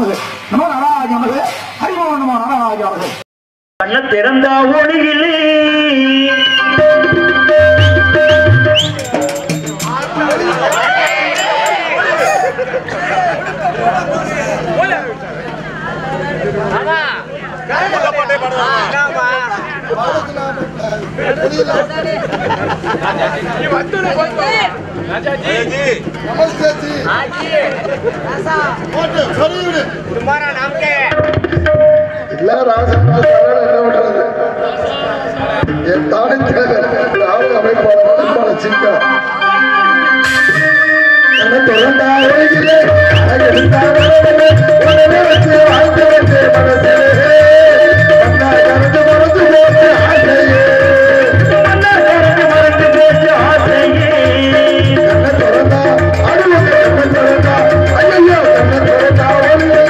நமது நம நாராஜ நமது ஹரிமோ நம நாராஜ நமது கண்ண திறந்த ஒளியிலே இல்ல ராசன் என்ன பண்றது என் தானே தேவை ராவல் அமைப்பாளர் அமைப்பாளர் சிங்கா என்ன தொடர்ந்தா உலகிலே அழகெடுத்தா உலகிலே உடனே வச்சு வாழ்ந்து வச்சு மனசிலே வந்தா கரண்டு மறந்து போச்சு ஆசையே கண்ண திறந்து மறைந்து போச்சு ஆசையே கண்ணை திறந்தா அழுவது கண்ணை திறந்தா ஐயோ கண்ணை திறந்தா ஒளியிலே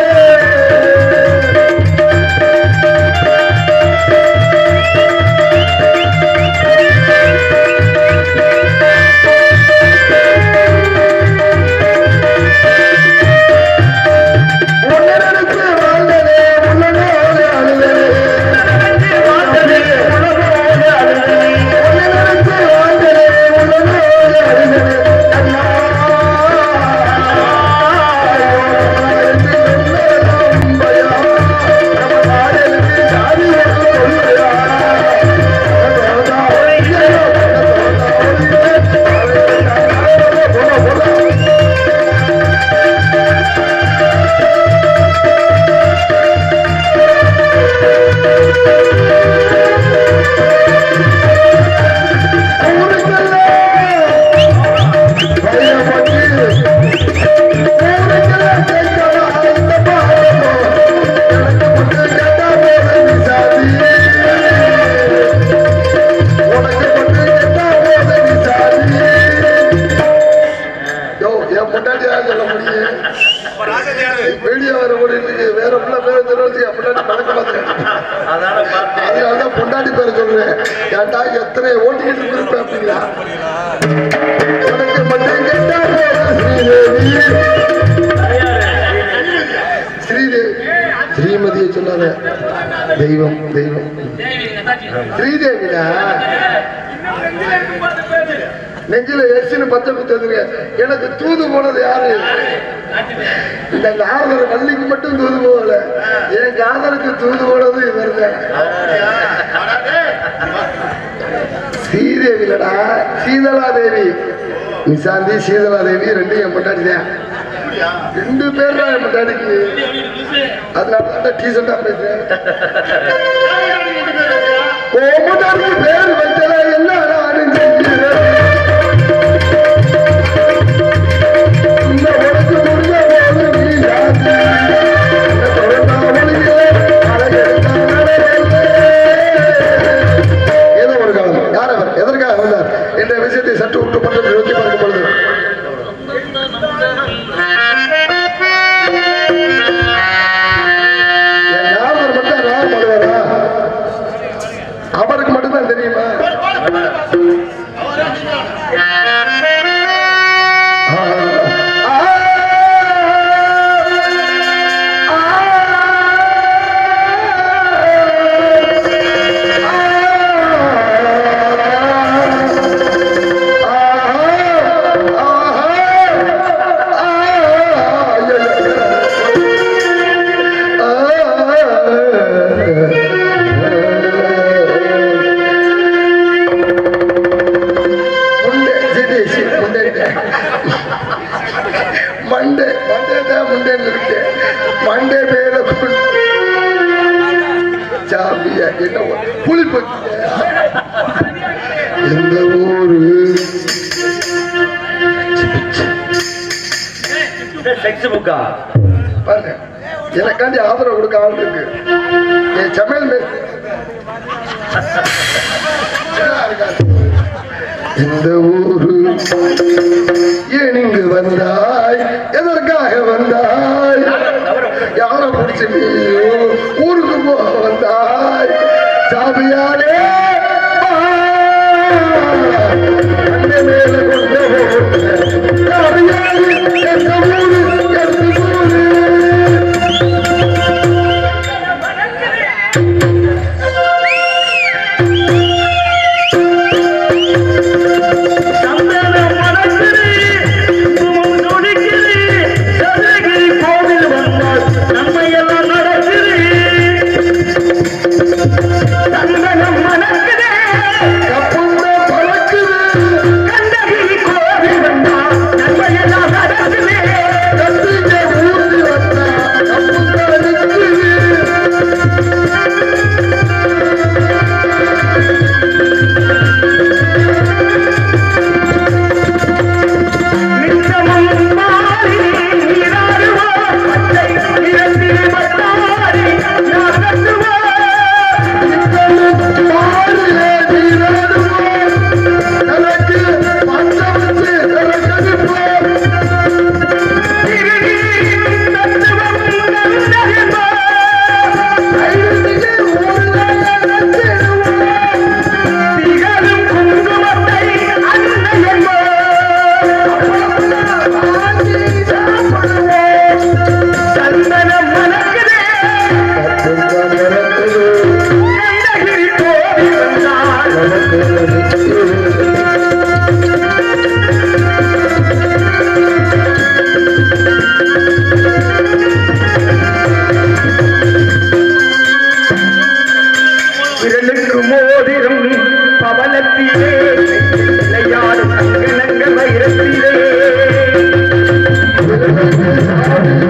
உன்னை நினைச்சு வாழ்ந்ததே, உன்னை நினைச்சு அழுததே. வாழ்ந்ததே உலகோடு அழுதே உன்னை நினைச்சு வாழ்ந்ததே, உன்னை நினைச்சு அழுததே. அண்ணா, என்று என்னெல்லாம் பயா, நம்ம காதலுக்கு ஜாதி ஒன்று சொல்லுயா. தோதா ஒழியே, தோதா ஒழியே, போல போல வீடியோ வர முடியுது வேற பிள்ளை பேர தெரிஞ்சு அப்படின்னா பழக்க மாட்டேன் அதான பார்த்தேன் அதனாலதான் பொண்டாட்டி பேரை சொல்றேன் ஏன்டா எத்தனை ஓட்டிக்கிட்டு இருப்பேன் அப்படிங்களா உனக்கு மட்டும் கேட்டா போதும் ஸ்ரீதேவி ஸ்ரீதேவி ஸ்ரீமதியை சொல்லாத தெய்வம் தெய்வம் ஸ்ரீதேவிடா நெஞ்சில எரிசின்னு பச்சை குத்துறதுங்க எனக்கு தூது போனது யாரு இந்த காதலர் வள்ளிக்கு மட்டும் தூது போகல என் காதலுக்கு தூது போனது இவர்தான் ஸ்ரீதேவிலடா சீதலா தேவி நிசாந்தி சீதலா தேவி ரெண்டும் என் பொண்டாட்டி தான் ரெண்டு பேர் தான் என் பொண்டாட்டிக்கு அதனால தான் டீசெண்டா பேசுறேன் உன் பொண்டாட்டிக்கு பேர் வைக்கல என்ன நானும் செஞ்சுறேன் இந்த உனக்கு முடிஞ்ச போது நீ யாரு? இந்த தொடர்ந்தாமலேயே அழகெடுத்த நடனமே. ஏதோ ஒரு காலம் யார் அவர் எதற்காக வந்தார் என்ற விஷயத்தை சற்று விட்டு பற்றி யோசித்து பார்க்கும் பொழுது என் நாமர் மட்டும் ராம் பண்ணுவாரா அவருக்கு மட்டும்தான் தெரியுமா முண்டே சரி சரி முண்டே மண்டே மண்டே தான் முண்டேன்னு இருக்கு மண்டே பேர சாப்பியா என்ன ஊ- புளிப்பு எந்த ஊரு செக்ஸ் புக்கா பாருங்க எனக்காண்டி ஆதரவு கொடுக்க ஆள் இருக்கு என் சமையல் மேஸ்திரி. நல்லா இருக்காரு. இந்த ஊரு ஏன் இங்கு வந்தாய் எதற்காக வந்தாய் யார பிடிச்ச நீயோ ஊருக்கு போக வந்தாய் சாமியாரே கண்ணை மேல கொண்ட ஓட்ட. சாமியாரே, எந்த ஊரு, எந்த ஊரு?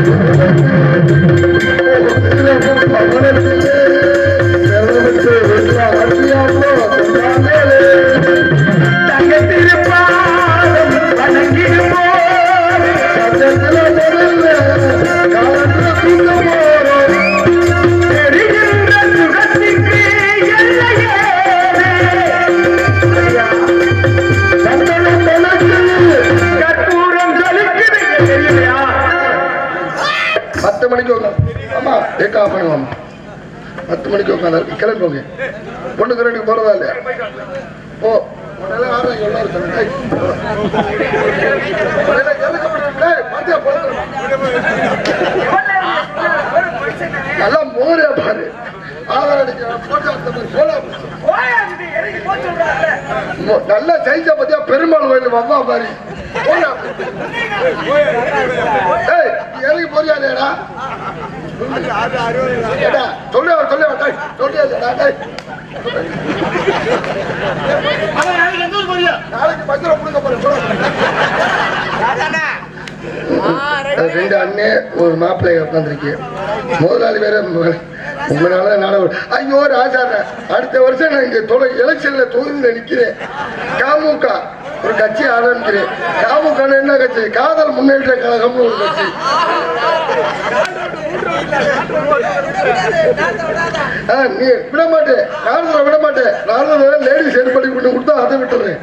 தங்கத்திருப்பாதம் வணங்கிடுமோ தெரிகின்ற சுகத்திற்கு எல்லையே கற்பூரம் ஜொலிக்குது தெரியலையா பத்து மணிக்கு உட்காந்து ஆமா டேக் ஆஃப் பண்ணுவோம் பத்து மணிக்கு உட்காந்து கிளம்புங்க பொண்ணு கரண்டிக்கு போறதா இல்லையா ஓ உடனே ஆடுறீங்க எல்லாம் இருக்காங்க. டேய். உடனே எதுக்கு அப்படி இருக்கு? டேய், பாத்தியா, போதும். நல்லா மோரே பாரு ஆதார் அடிக்கிறான் போட்டோ எடுத்த மாதிரி போடா. மோ- நல்லா ஜெயிச்சா பத்தியா பெருமாள் கோயில் வந்தா பாரு போடா. ஏய், நீ இறங்கி போறியா இல்லையாடா? ஏடா, சொல்லியா சொல்லியா டேய், சொல்லியா இல்லையாடா, டேய். நாளைக்கு மஞ்சள் கொடுக்க போறேன் போடா. அது ரெண்டு அண்ணே ஒரு மாப்பிள்ளை உட்காந்துருக்கு முதலாளி வேற உங்களால நாடகம் ஐயோ ராஜாண்ண அடுத்த வருஷம் நான் இங்க தொலை எலெக்ஷன்ல தொகுதியில நிக்கிறேன் காமுக ஒரு கட்சி ஆரம்பிக்கிறேன் காமுக என்ன கட்சி காதல் முன்னேற்ற கழகம்னு ஒரு கட்சி ஆ, நீ விட மாட்டேன் நாரதரை விட மாட்டேன் நாரதரை லேடிஸ் ஏற்படுத்தி கொண்டு கொடுத்தா அதை விட்டுறேன்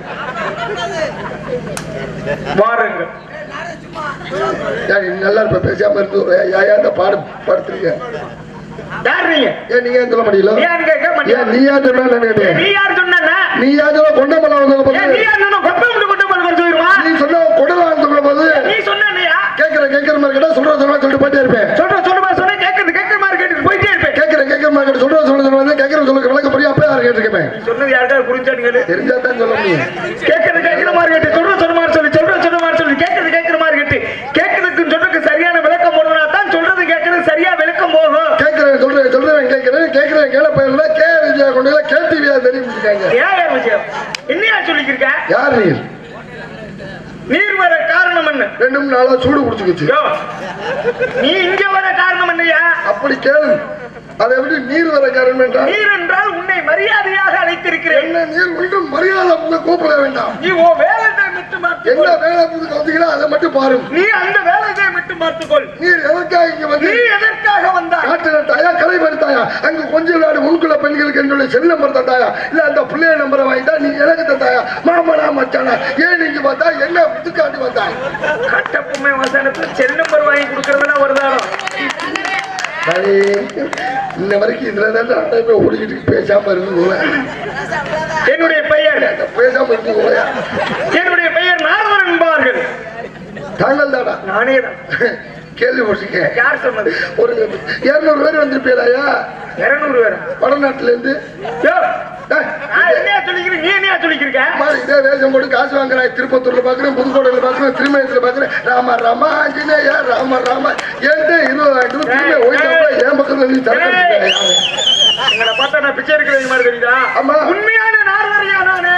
வாருங்கள் ஏன் நீ நல்லா இருப்ப பேசாம இருந்து ஏன் பாடு படுத்துறீங்க யார் நீங்க ஏன் நீங்க ஏன் சொல்ல முடியல நீ யாரு கேட்க மாட்டியா ஏன் நீ யார் சொன்னா நான் கேட்டேன் நீ யார் சொன்னா நீ யார் சொல்ல கொண்டமலம் வந்த ஏன் நீ போது யார் சொன்னா கொப்பை விட்டு கொண்டு போய் குறைச்சு போயிருவா நீ சொன்ன கொடலாம் சொல்ல போது நீ சொன்னியா கேட்கிற கேட்கிற மாதிரி கேட்டா சொல்ற சொல்ல சொல்லிட்டு போயிட்டே இருப்பேன் சொல்ற சொல்லுமா சொன்ன கேட்கறது கேட்கற மாதிரி கேட்டு போயிட்டே இருப்பேன் கேட்கிற கேட்கிற மாதிரி கேட்டு சொல்ற சொல்ல சொல்ல கேட்கிற சொல்ல விளக்க புரியா அப்ப யார் கேட்டிருக்கேன் நீ சொன்னது யாருக்காவது புரிஞ்சான்னு கேளு தெரிஞ்சா தான் சொல்ல முடியும் கேட்கறது கேட்கிற மாதிரி கேட்டு சொல்ற சொன்ன மாதிரி சொல்லி சொல்ற சொன்ன மாதிரி சொல்லி கேட்கறது கேட்கிற மாதிரி கேட்டு கேட்கறதுக்கு சொல்றதுக்கு சரியான விளக்கம் போடுறா தான் சொல்றது கேட்கறது சரியா விளக்கம் போகும் கேட்கிறேன் சொல்றேன் சொல்றேன் கேட்கிறேன் கேட்கிறேன் கேள பயில கே விஜயா கொண்டு போய் கே டிவியா தெரிவிச்சிருக்காங்க ஏன் யார் விஷயம் என்னையா சொல்லிக்கிருக்க யார் நீர் நீர் வர காரணம் என்ன ரெண்டு மூணு நாளா சூடு பிடிச்சிக்கிச்சு யோ, நீ இங்க வர காரணம் என்னையா அப்படி கேளு அதை எப்படி நீர் வர காரணம் என்றால் நீர் என்றால் உன்னை மரியாதையாக அழைத்திருக்கிறேன் என்ன நீர் ஒன்றும் மரியாதை புங்க கூப்பிட வேண்டாம் நீ ஓ வேலையை விட்டு என்ன மாற்றிக்கொள் வேலை புதுக்கு வந்தீங்களோ அதை மட்டும் பாருங்க நீ அந்த வேலையை விட்டு மாற்றிக்கொள் நீர் எதற்காக இங்க வந்து நீ எதற்காக வந்தாய் காட்டு நட்டாயா கலை பறித்தாயா அங்க கொஞ்ச நாடு உனக்குள்ள பெண்களுக்கு என்னுடைய செல் நம்பர் தந்தாயா இல்ல அந்த பிள்ளைய நம்பரை வாங்கிட்டா நீ எனக்கு தந்தாயா மாமனா மச்சானா ஏன் நீங்க வந்தா என்ன இதுக்காண்டி வந்தாய் கட்டப்புமை வசனத்துல செல் நம்பர் வாங்கி கொடுக்கறதுலாம் வருதானோ சரி இன்ன வரைக்கும் இதுல தான் நான் ஓடிக்கிட்டு பேசாம இருந்து போவேன் என்னுடைய பெயர் பேசாம இருந்து போயா என்னுடைய பெயர் நாரதன் என்பார்கள் தாங்கள் தானா நானே தான் கேள்விப்பட்டிருக்கேன் யார் சொன்னது ஒரு இருநூறு பேர் வந்திருப்பீங்களா இருநூறு பேர் வடநாட்டுல இருந்து யோ, டேய், நான் என்னையா சொல்லிக்கிறேன் நீ என்னையா சொல்லிக்கிருக்க அம்மா, இதே வேஷம் போட்டு காசு வாங்குறாய் திருப்பத்தூர்ல பாக்குறேன் புதுக்கோட்டையில பாக்குறேன் திருமயத்துல பாக்குறேன் ராம ராமா ஆஞ்சநேயா ராம ராம என்கிட்ட இருபதாயிரம் ரூபாய் திரும்ப ஒயிட்டாப்புல என் பக்கத்துல நீ தரேன் எங்களை பார்த்தா நான் பிச்சை எடுக்கிற மாதிரி தெரியுதா ஆமா. உண்மையான நாரதரியா நானு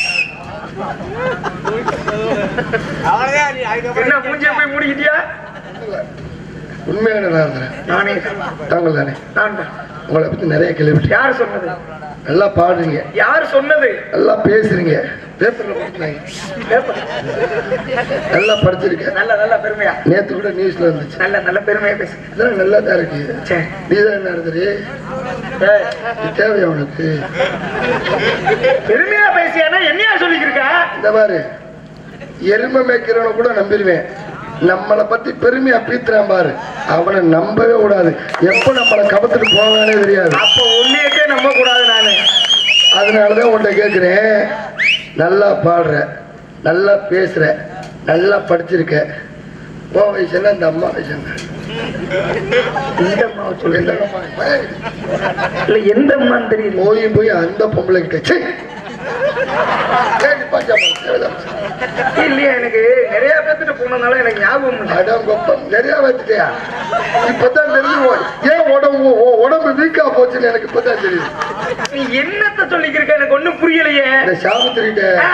என்ன மூஞ்சிய போய் மூடிக்கிட்டியா உண்மையான நான் இருக்கிறேன். நானே தாங்கள் தானே நான் தான் உங்களை பத்தி நிறைய கேள்விப்பட்டேன் யார் சொன்னது நல்லா பாடுறீங்க யார் சொன்னது நல்லா பேசுறீங்க பேப்பர்ல படிக்கிறாங்க பேப்பர். நல்லா படிச்சிருக்கேன் நல்ல நல்ல பெருமையா நேத்து கூட நியூஸ்ல இருந்துச்சு நல்ல நல்ல பெருமையா பேசு இதெல்லாம் நல்லா தான் இருக்கு சரி. நீ தான் என்ன இருந்தது ஏய், இது தேவையா உனக்கு பெருமையா பேசியானா என்னையா சொல்லிக்கிருக்க இந்த மாதிரி எருமை மேய்க்கிறவனை கூட நம்பிடுவேன் நம்மளை பத்தி பெருமையா பீத்துறான் பாரு அவனை நம்பவே கூடாது எப்ப நம்மளை கபத்துட்டு போவானே தெரியாது அப்ப உன்னையக்கே நம்ப கூடாது நானு அதனாலதான் உன்ட்ட கேட்கிறேன் நல்லா பாடுற நல்லா பேசுற நல்லா படிச்சிருக்க உன் வயசு என்ன இந்த அம்மா வயசு என்ன இந்த அம்மாவை சொல்லு இந்த அம்மா, ஏய், இல்ல எந்த அம்மான்னு தெரியல போய் போய் அந்த பொம்பளை கிட்ட ச்சே. ஏய், நீ பாத்தியாம்மா, தேவைதான். இல்லையா எனக்கு நிறைய பேர்த்துட்டு போனதுனால எனக்கு ஞாபகம் இல்லை அடங்கொப்பம் நிறைய வச்சுட்டியா இப்பதான் தெரிஞ்சு போ- ஏன் உடம்பு உன் உடம்பு வீக்கா போச்சுன்னு எனக்கு இப்பதான் தெரியுது நீ என்னத்த சொல்லிக்கிருக்க எனக்கு ஒண்ணும் புரியலையே இந்த சாவித்திரிட்ட ஆ,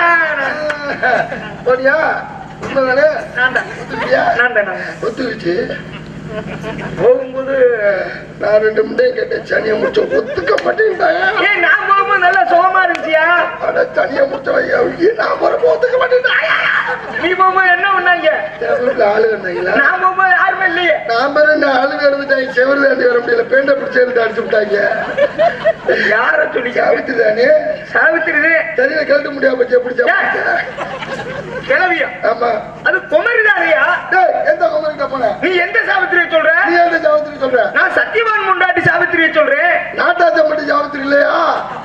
நான் போனியா உண்மைதானே நான் தான் ஒத்துக்கிட்டியா நான் தான் நான் தான். ஒத்துக்கிச்சு போகும்போது நான் ரெண்டு முட்டையை கேட்டேன் சனியை முடிச்ச ஒத்துக்க மாட்டேன்ட்டாங்க ஏய் நான் போகும்போது நல்லா சுகமா இருந்துச்சியா அட சனியை முடிச்ச ஐயா நான் போறப்ப ஒத்துக்க மாட்டேன்ட்டாங்க நீ போகும்போது என்ன பண்ணாங்க என் வீட்டுல ஆளு இருந்தாங்களா நான் போகும்போது யாருமே இல்லையே நாம ரெண்டு ஆளுங்க இருந்துட்டாங்க செவரு தாண்டி வர முடியல பேண்ட பிடிச்சி எடுத்து அடிச்சு விட்டாங்க யார சொல்லி சாவித்து தானே சாவித்திரிது சரியில கழட்ட முடியாம போச்சு எப்படி சாப்பிட்டு கிளவியா ஆமா அது குமரிதானியா டேய் எந்த குமரிட்ட போன நீ எந்த சாவித்திரியை சொல்ற நீ எந்த சாவித்திரி சொல்ற நான் சத்தியவான் முண்டாட்டி சாவித்திரியை சொல்றேன் நாட்டாச்சம் மட்டும் சாவித்திரி இல்லையா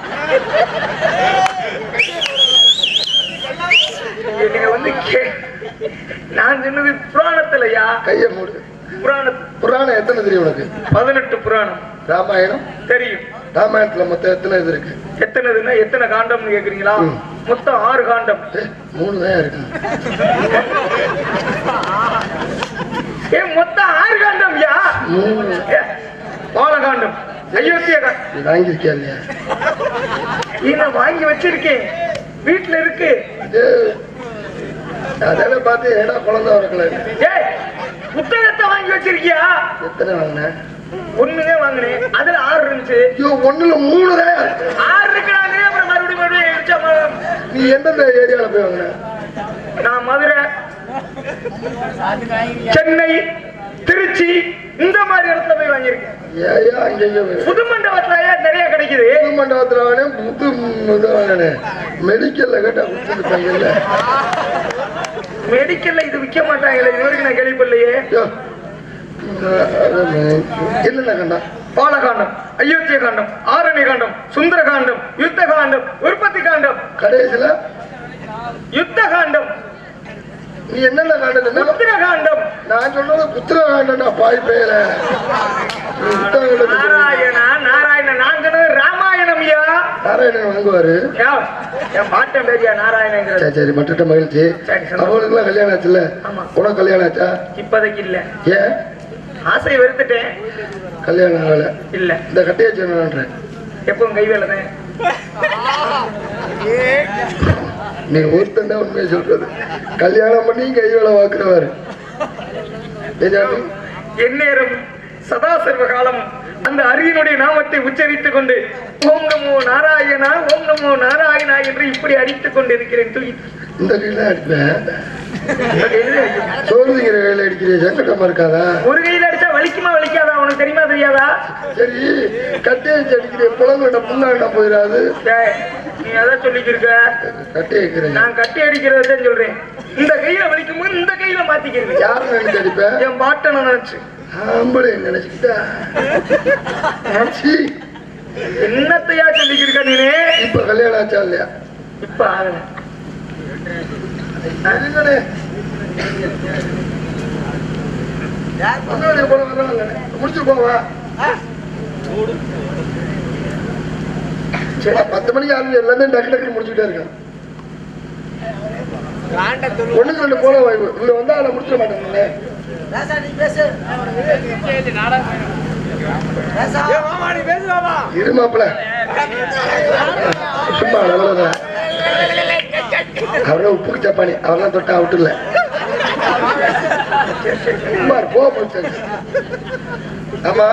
நீங்க வந்து கே- நான் சொன்னது புராணத்துலயா கையை மூடு புராண புராணம் எத்தனை தெரியும் உனக்கு பதினெட்டு புராணம் ராமாயணம் தெரியும் ராமாயணத்துல மொத்தம் எத்தனை இது இருக்கு எத்தனைதுன்னா எத்தனை காண்டம்னு கேக்குறீங்களா ம். மொத்தம் ஆறு காண்டம் ஏய், மூணு தான் இருக்கு ஏ மொத்தம் ஆறு காண்டம் யா மூணு ஏ, பாலகாண்டம் அயோத்திய கா- நீ வாங்கியிருக்கியா இல்லையா நீ நான் வாங்கி வச்சிருக்கேன் வீட்டுல இருக்கு இது அதான பார்த்து ஏடா குழந்தை வரக்கல ஏய் புத்தகத்தை வாங்கி வச்சிருக்கியா எத்தனை வாங்கின ஒண்ணுதே வாங்கினேன் அதுல ஆறு இருந்துச்சு ஐயோ ஒண்ணுல மூணு தான் இருக்கு. ஆறு இருக்கிறாங்க அப்புறம் மறுபடியும் மறுபடியும் எரிச்சா ம- நீ எந்தெந்த ஏரியால போய் வாங்கின நான் மதுரை சென்னை திருச்சி இந்த மாதிரி இடத்துல போய் வாங்கியிருக்கேன் ஏயா அங்கேயோ போய் புது மண்டபத்துல நிறைய கிடைக்குது புது மண்டபத்துல வாங்கினேன் புது இது வாங்கினேன் மெடிக்கல்ல கேட்டா கொடுத்துருப்பாங்கல்ல மெடிக்கல்ல இது விற்க மாட்டாங்களே இது வரைக்கும் நான் கேள்விப்படலையே ஐயோ, என்னென்ன கண்டா பாலகாண்டம் அயோத்திய காண்டம் ஆரணி காண்டம் சுந்தர காண்டம் யுத்த காண்டம் உற்பத்தி காண்டம் கடைசியில யுத்த காண்டம் நீ என்னென்ன காண்டது உத்திர காண்டம் நான் சொன்னது புத்திர காண்டா பாய் பேர நாராயணா நாராயண நான் சொன்னது ராமாயணம் ஐயா நாராயணன் வாங்குவாரு யா, என் பாட்டன் பேரியா நாராயணங்கிறது சரி சரி மற்ற மகிழ்ச்சி சரி, சந்தோஷம். அவங்களுக்குலாம் கல்யாணம் ஆச்சுல்ல ஆமா. உனக்கு கல்யாணம் ஆச்சா இப்போதைக்கு இல்ல ஏன் ஆசையை வெறுத்துட்டேன் கல்யாணம் ஆகல இல்ல இந்த கட்டையை சொன்னேன் எப்பவும் கை வேலை தான் நீ ஒருத்தன் தான் உண்மையை சொல்றது கல்யாணம் பண்ணி கை வேலை வாக்குறவாரு ஏஜாமி எந்நேரம் சதா சர்வ காலம் அந்த அரியனுடைய நாமத்தை உச்சரித்துக் கொண்டு ஓம் நமோ நாராயணா ஓம் நமோ நாராயணா என்று இப்படி அடித்துக் கொண்டு இருக்கிறேன் தூக்கி இந்த கையில அடிப்பேன் இந்த கையில அடிக்கிறேன். சோறு திங்கிற கையில அடிக்கிறீங்க சங்கடமா இருக்காதா ஒரு கையில அடிச்சா வலிக்குமா வலிக்காதா உனக்கு தெரியுமா தெரியாதா சரி கட்டையை வச்சு அடிக்கிறேன் புலங்கண்ட புண்ணாண்ட போயிடாது டேய், நீ அதான் சொல்லிக்கிருக்க கட்டையை வைக்கிறேன் நான் கட்டி அடிக்கிறத சொல்றேன் இந்த கையில வலிக்கும் போது இந்த கையில மாத்திக்கிறது யாரும் நினைச்சு அடிப்பேன் என் பாட்டனை நினைச்சு ஆம்பளை நினைச்சுக்கிட்டா சீ, என்னத்தையா சொல்லிக்கிருக்க நீனே இப்ப கல்யாணம் ஆச்சா இல்லையா இப்ப ஆகல இருங்கண்ணே. முன்னாடி போன வர்றாங்கண்ணே. முடிச்சுட்டு போவா சரி பத்து மணிக்கு ஆரம்பி எல்லாமே டக்கு டக்குன்னு முடிச்சுக்கிட்டே இருக்கேன் ஒண்ணுக்கு ரெண்டு போன வாய்ப்பு இங்க வந்தா அதை முடிச்சிட மாட்டேங்க இரு மாப்பிள சும்மா அவ்வளவுதான் அவரே உப்புக்கு சப்பானி அவரெல்லாம் தொட்டா அவுட்டு இல்ல சும்மா இரு, போ போச்சு ஆமா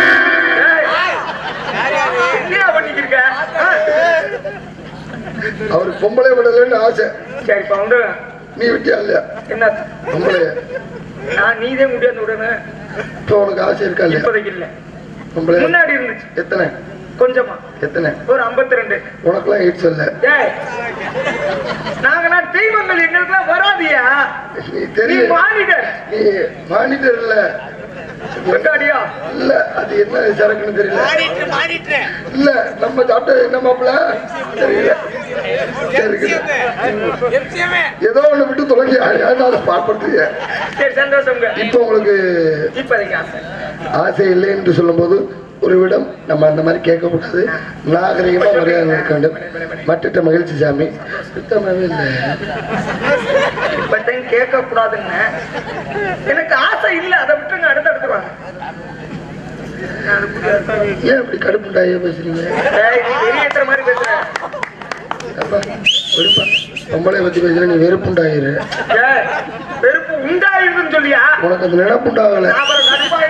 என்னையா பண்ணிக்கிருக்க ஆ? அவருக்கு பொம்பளை விடலன்னு ஆசை சரி இப்ப வந்து நீ விட்டியா இல்லையா என்ன பொம்பளைய நான் நீதே முடியாது விடணும் இப்ப உனக்கு ஆசை இருக்கா இல்லையா இப்போதைக்கு இல்ல பொம்பளை முன்னாடி இருந்துச்சு எத்தனை கொஞ்சமா எத்தனை ஒரு 52 ரெண்டு உனக்கெல்லாம் ஹிட்ஸ் இல்ல ஏய் நாங்க நான் தெய்வங்கள் எங்களுக்குலாம் வராதியா நீ நீ தெரியும் மானிடர் நீ மானிட்டர் இல்ல வெங்காடியா இல்ல அது என்ன சரக்குன்னு தெரியல இல்ல நம்ம சாப்பிட்ட என்ன மாப்பிள தெரியல தெரியல. ஏதோ ஒண்ணு விட்டு தொலைங்க ஏன்டா அதை பாடுபடுத்துறீங்க சரி சந்தோஷங்க இப்போ உங்களுக்கு இப்போதைக்கு ஆசை ஆசை இல்லை என்று சொல்லும்போது ஒரு விடம் நம்ம அந்த மாதிரி கேட்கக்கூடாது நாகரிகமா மரியாதை இருக்க வேண்டும் மற்ற மகிழ்ச்சி சாமி சுத்தமாவே இல்லை இப்பத்தையும் கேட்க கூடாதுன்னு எனக்கு ஆசை இல்ல அதை விட்டுங்க அடுத்து அடுத்து வாங்க அது புரியாது. ஏன் இப்படி கடுப்புண்டாயே பேசுறீங்க ஏய், நீ வெறியேத்துற மாதிரி பேசுற அப்பா ஒழிப்பா பொம்பளை பத்தி பேசுற நீ வெறுப்புண்டாயிரு ஏய், வெறுப்பு உண்டாயிருதுன்னு சொல்லியா உனக்கு அந்த நினைப்புண்டாகல நான் அப்புறம் கடுப்பா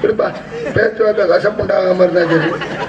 கொடுப்பா பேச்சுவாக்க கசப்புண்டாகாம இருந்தா சரி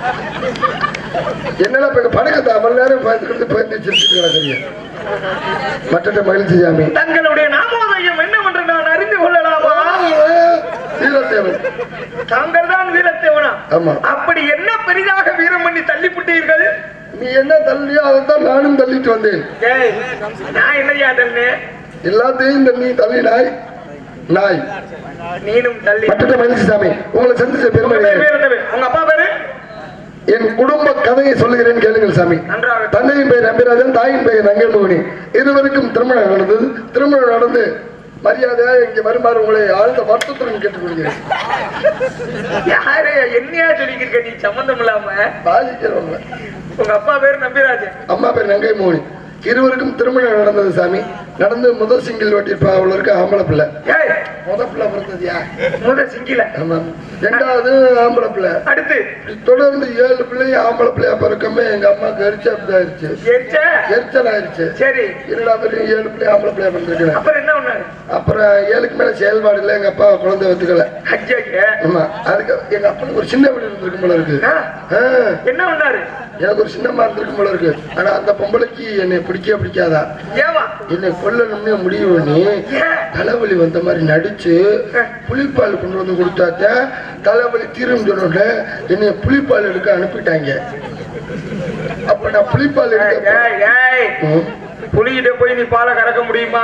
என்னடா இப்ப படக்கத்தை அவ்வளவு நேரம் பார்த்துக்கிட்டு போயிட்டு சிரிச்சுட்டு கிடக்குறீங்க மற்ற மகிழ்ச்சி சாமி தங்களுடைய நாமோதயம் என்னவென்று நான் அறிந்து கொள்ளலாமா வீரத்தேவன் தாங்கள் தான் வீரத்தேவனா ஆமா. அப்படி என்ன பெரிதாக வீரம் பண்ணி தள்ளிவிட்டீர்கள் நீ என்ன தள்ளியோ அதைத்தான் நானும் தள்ளிட்டு வந்தேன் ஏய், நான் என்னையா தள்ளு எல்லாத்தையும் தள்ளி தள்ளினாய் நாய் நீனும் தள்ளி மற்ற மகிழ்ச்சி சாமி உங்களை சந்திச்ச பெருமை உங்க பேரு என்ன பேரு? உங்க அப்பா பேரு என் குடும்ப கதையை சொல்லுகிறேன் கேளுங்கள் சாமி நன்றாக தந்தையின் பெயர் நம்பிராஜன் தாயின் பெயர் நங்கமோகனி இருவருக்கும் திருமணம் நடந்தது திருமணம் நடந்து மரியாதையா இங்க வருமாறு உங்களை ஆழ்ந்த வருத்தத்துடன் கேட்டுக்கொள்கிறேன் யாரு என்னையா சொல்லிக்கிருக்க நீ சம்பந்தம் இல்லாம பாதிக்கிறவங்க உங்க அப்பா பேரு நம்பிராஜன் அம்மா பேர் நங்கை மோகனி இருவருக்கும் திருமணம் நடந்தது சாமி நடந்து முதல் சிங்கிள் வெட்டியிருப்பா அவளுக்கு ஆம்பளை பிள்ளை ஏய் முத பிள்ளை பிறந்ததுயா முத சிங்கில ஆமா ரெண்டாவது ஆம்பளை பிள்ளை அடுத்து தொடர்ந்து ஏழு பிள்ளையும் ஆம்பளை பிள்ளையா பிறக்கமே எங்க அம்மாவுக்கு எரிச்சல் ஆயிடுச்சு எச்ச எரிச்சல் ஆயிடுச்சு சரி என்னடா பேரும் ஏழு பிள்ளை ஆம்பளை பிள்ளையா பிறந்திருக்கிறேன் அப்புறம் என்ன பண்ணாரு அப்புறம் ஏழுக்கு மேல செயல்பாடு இல்லை எங்க அப்பா குழந்தை வச்சுக்கல ஐயா ஆமா அதுக்கு எங்க அப்பனுக்கு ஒரு சின்ன வீடு இருந்திருக்கும் போல இருக்கு ஆ, என்ன பண்ணாரு எனக்கு ஒரு சின்னம்மா இருந்திருக்கும் போல இருக்கு ஆனா அந்த பொம்பளைக்கு என்னை பிடிக்க பிடிக்காதா ஏவா என்னை கொல்லணும்னு முடிவு பண்ணி ஏன் தலைவலி வந்த மாதிரி நடிச்சு புளிப்பால் கொண்டு வந்து கொடுத்தாத்த தலைவலி தீரும் சொன்னோட என்னை புளிப்பால் எடுக்க அனுப்பிட்டாங்க அப்ப நான் புளிப்பால் ஏய், எடுக்க ஏய், ஏய். ம். புலிகிட்ட போய் நீ பாலை கறக்க முடியுமா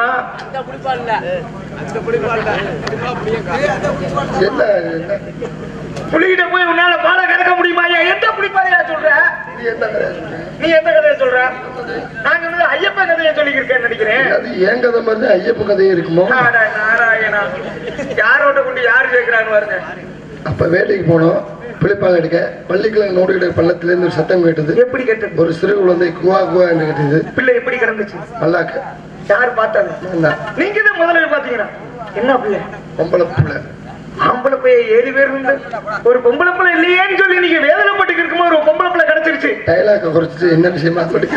என்ன என்ன புலிகிட்ட போய் உன்னால பாலை கறக்க முடியுமா ஏன் எந்த புலிப்பாலையா சொல்ற நீ என்ன கதையா சொல்ற? நீ எந்த கதையை சொல்ற நான் சொன்னது ஐயப்ப கதையை சொல்லிக்கிருக்கேன்னு நினைக்கிறேன் அது என் கதை மாதிரி தான் ஐயப்ப கதையும் இருக்குமோ அட நாராயணா யாரோட கொண்டு யார் கேட்கிறான்னு பாருங்க அப்ப வேட்டைக்கு போனோம் புளிப்பால் எடுக்க பள்ளிக்கிழங்கு நோடுகிற பள்ளத்துல இருந்து ஒரு சத்தம் கேட்டது எப்படி கேட்டது ஒரு சிறு குழந்தை குவா குவா என்று கேட்டது பிள்ளை எப்படி கிடந்துச்சு மல்லாக்க யார் பார்த்தாங்க நான் தான் நீங்க தான் முதல்ல போய் பாத்தீங்கன்னா என்ன பிள்ளை பொம்பளை பிள்ளை ஆம்பளை பையன் ஏழு பேர் இருந்து ஒரு பொம்பளை பிள்ளை இல்லையேன்னு சொல்லி நீங்க வேதனைப்பட்டு இருக்கும்போது ஒரு பொம்பளை பிள்ளை கிடைச்சிருச்சு டைலாக குறைச்சிட்டு என்ன விஷயமா கொடுக்க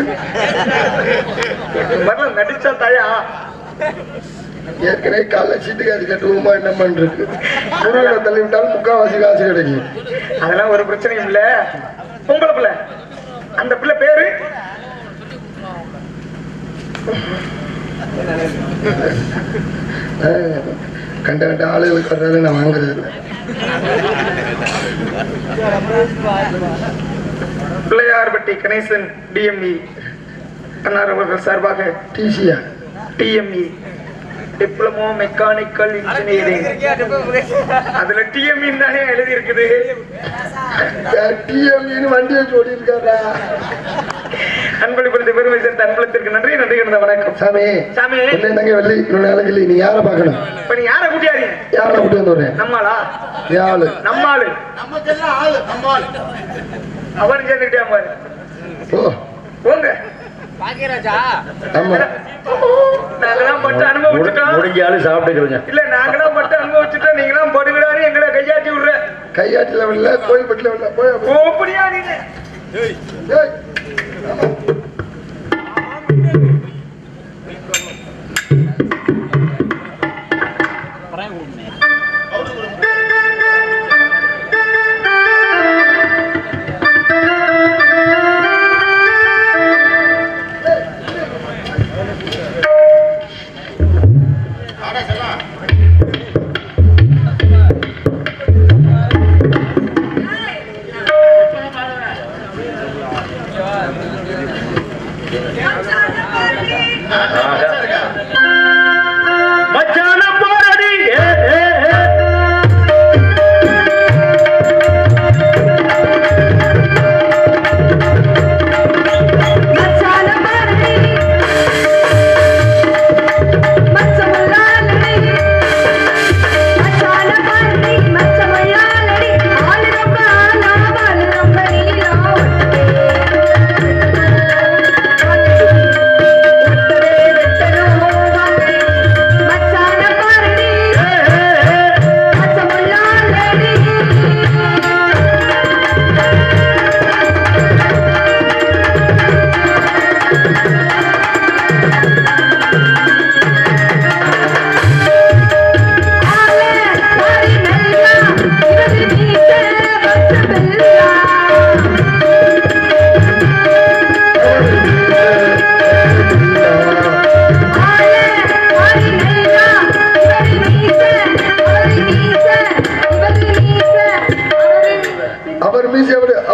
வரல நடிச்சா தாயா ஏற்கனவே காலைல சீட்டு காசு கட்டுவோமா என்னமான்னு இருக்கு முருகனை தள்ளி விட்டாலும் முக்காவாசி காசு கிடைக்கும் அதெல்லாம் ஒரு பிரச்சனையும் இல்ல பொம்பளை பிள்ளை அந்த பிள்ளை பேரு ஆ, கண்ட கண்ட ஆளுகளுக்கு வர்றதை நான் வாங்குறது இல்லை பிள்ளையார்பட்டி கணேசன் டிஎம்இ அன்னார் அவர்கள் சார்பாக டிசியா டிஎம்இ டிப்ளமோ மெக்கானிக்கல் இன்ஜினியரிங் அதுல டிஎம்இ தானே எழுதி இருக்குது டிஎம்இன்னு வண்டியை ஓடி இருக்காரா அன்பளிப்படுத்த பெருமை சேர்ந்த அன்பளத்திற்கு நன்றி நன்றி கிடந்த வணக்கம் சாமி சாமி என்ன என்னங்க வெள்ளி இன்னொரு நாளைக்கு இல்லை நீ யாரை பார்க்கணும் இப்ப நீ யார கூட்டியாரு யாரை கூட்டி வந்து வரேன் நம்மளா யாழு நம்மாளு அவன் சேர்ந்துக்கிட்டே பாரு ஓ போங்க ஆமா நாங்களாம் பட்டு அனுபவிச்சுட்டோம் முடிஞ்சாலும் சாப்பிட்டுக்கிறோங்க இல்ல நாங்களாம் பட்டு அனுபவிச்சுட்டோம் நீங்களாம் படுகிறாரு எங்களை கையாட்டி விடுற கையாட்டு லெவல்ல கோயில்பட்டு லெவல்ல போய் கோப்படியா நீங்க ஏய்,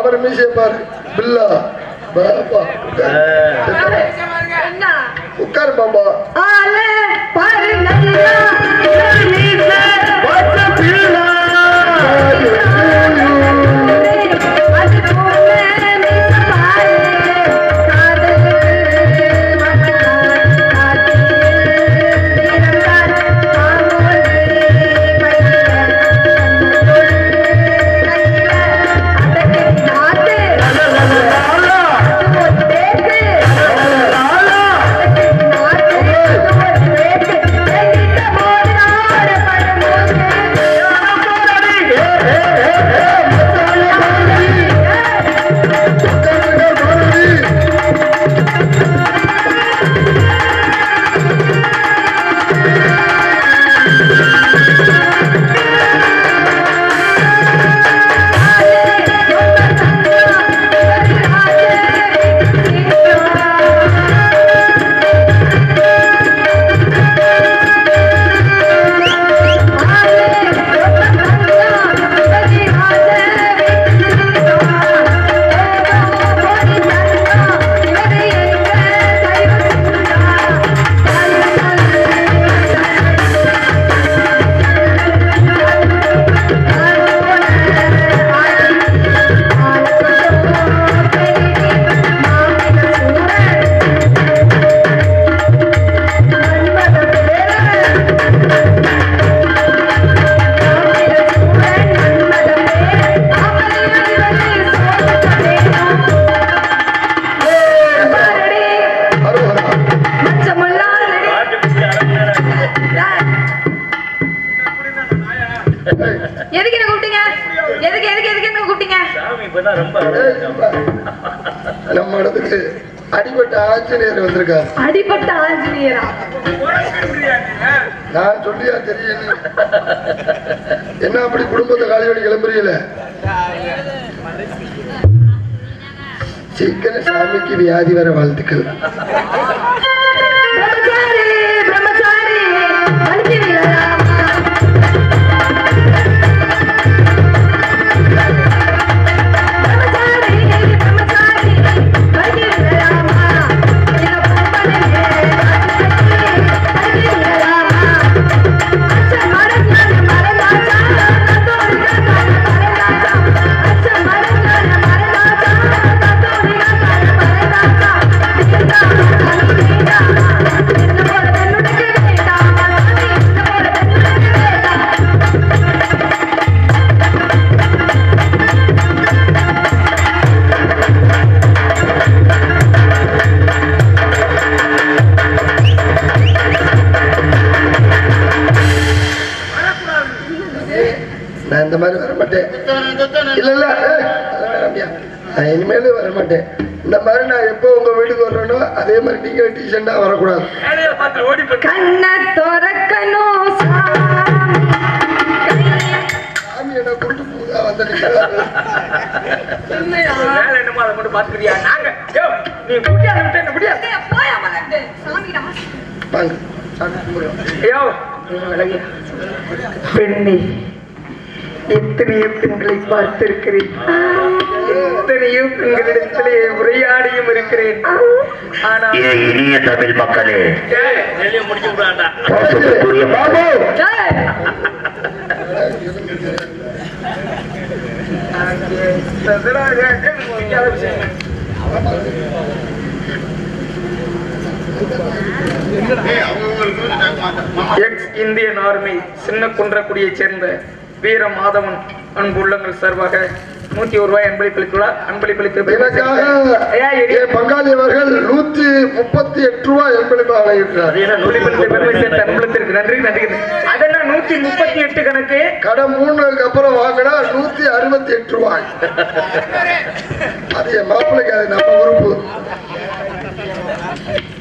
அப்புறம் மீசைய பாரு பில்லா பாப்பா உட்காரு. என்ன உட்காரு பாப்பா ஆளே பாரு நல்லா அது போல மிஸ் பாரு காதல் அரோகரா. எதுக்கு என்ன கூப்பிட்டீங்க எதுக்கு எதுக்கு எதுக்கு என்ன கூப்பிட்டீங்க ஏய், இப்ப நம்ம இடத்துக்கு அடிபட்ட ஆஞ்சநேயர் வந்திருக்காரு அடிப்பட்ட ஆஞ்சநேயரா நான் சொல்லியா தெரியும் என்ன அப்படி குடும்பத்தை காலியோடி கிளம்புறீங்கள சீக்கிரம் சாமிக்கு வியாதி வர வாழ்த்துக்கள் பிரம்மச்சாரி பிரம்மச்சாரி அழிச்சு விடலாமா பிரம்மச்சாரி பிரம்மச்சாரி அழிச்சு விடலாமா என்ன பூப்பனே அழிச்சு விடலாமா அச்ச மரஞான மரநாச்சா கத்தோலிக்க கால மரநாச்சா அச்ச மரஞான மரநாச்சா கத்தோலிக்க கால மரநாச்சா வேண்டாமா வேண்டாமா என்ன போல தன்னுடைய வேண்டாமா என்ன போல தன்னுடைய வேண்டாமா நான் இந்த மாதிரி வர மாட்டேன் இல்ல இல்ல ஏய், அதெல்லாம் வேணாம்யா. நான் இனிமேல் வர மாட்டேன் இந்த மாதிரி நான் எப்போ உங்க வீட்டுக்கு வர்றேனோ அதே மாதிரி நீங்க டீசெண்டா வரக்கூடாது கண்ண துறக்கணும் சாமி கைய சாமி என்ன கூட்டு போதா வந்து நிக்கிறாரு. வேலை என்னமோ அதை மட்டும் பாத்துக்கிறியா நாங்க யோ, நீ முடியாது விட்டு என்ன முடியாது போயா மலர்ந்து சாமிடா வாங்க சாமி கும்பிடுறோம். ஐயோ விலகியா பெண்ணே எத்தனையோ பெண்களை பார்த்திருக்கிறேன் எத்தனையோ பெண்களிடத்திலே உரையாடியும் இருக்கிறேன் ஆனால் இதை இனிய தமிழ் மக்களே ஏய், முடிச்சு விடாண்டா பாசத்துக்குரிய பாபு எக்ஸ் இந்தியன் ஆர்மி சின்ன குன்றக்குடியைச் சேர்ந்த வீர மாதவன் அன்புள்ளங்கள் சார்பாக நூத்தி ஒரு ரூபாய் அன்பளிப்பளித்துள்ளார் அன்பளிப்பளித்து எனக்காக ஐயா, எரி- என் பங்காளி அவர்கள் நூத்தி முப்பத்தி எட்டு ரூபாய் என்பளிப்பு வழங்கியிருக்கிறார் அன்பளிப்பளித்த பெருமை சேர்த்த அன்பளித்திற்கு நன்றி நன்றி அதெல்லாம் நூத்தி முப்பத்தி எட்டு கணக்கு கடை மூணுக்கு அப்புறம் வாங்கினா நூத்தி அறுபத்தி எட்டு ரூபாய் அது என் மாப்பிள்ளைக்கு அது நம்ம உறுப்பு